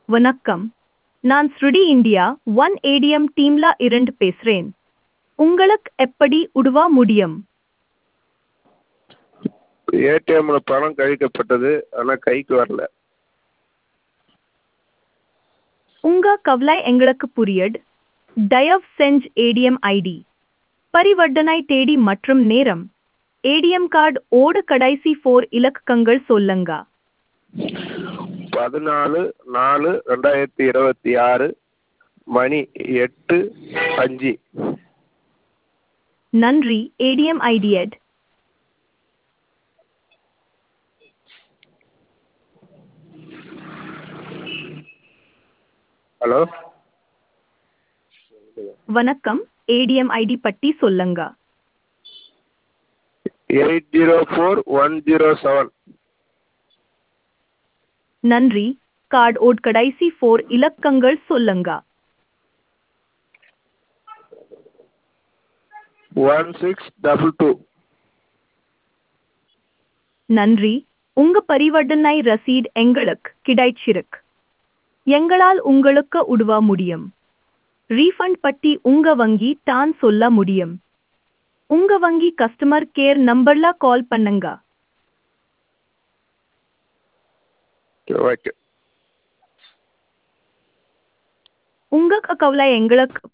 வணக்கம் நான் ஸ்ருடி இந்தியா ஒன் ஏடிஎம் டீம்ல இருந்து பேசுறேன் உங்களுக்கு எப்படி உதவ முடியும் ஏடிஎம்ல பணம் கழிக்கப்பட்டது ஆனால் கைக்கு வரல உங்க கவலை எங்களுக்கு புரியுது தயவு செஞ்சு ஏடிஎம் ஐடி பரிவர்த்தனை தேதி மற்றும் நேரம் ஏடிஎம் கார்டு ஓடு கடைசி ஃபோர் இலக்கங்கள் சொல்லுங்க பதினாலு நாலு ரெண்டாயிரத்தி இருபத்தி ஆறு மணி எட்டு அஞ்சு நன்றி ஏடிஎம் ஐடியட் ஹலோ வணக்கம் ஏடிஎம் ஐடி பட்டி சொல்லுங்க eight zero four one zero seven நன்றி கார்டு ஓட் கடைசி ஃபோர் இலக்கங்கள் சொல்லுங்க ஒன் சிக்ஸ் டபுள் டூ நன்றி உங்க பரிவர்த்தனை ரசீட் எங்களுக்கு கிடைச்சிருக்கு எங்களால் உங்களுக்கு உதவ முடியும் ரீஃபண்ட் பற்றி உங்க வங்கி தான் சொல்ல முடியும் உங்க வங்கி கஸ்டமர் கேர் நம்பர்ல கால் பண்ணுங்க ஓகே உங்க கவலை எங்களுக்கு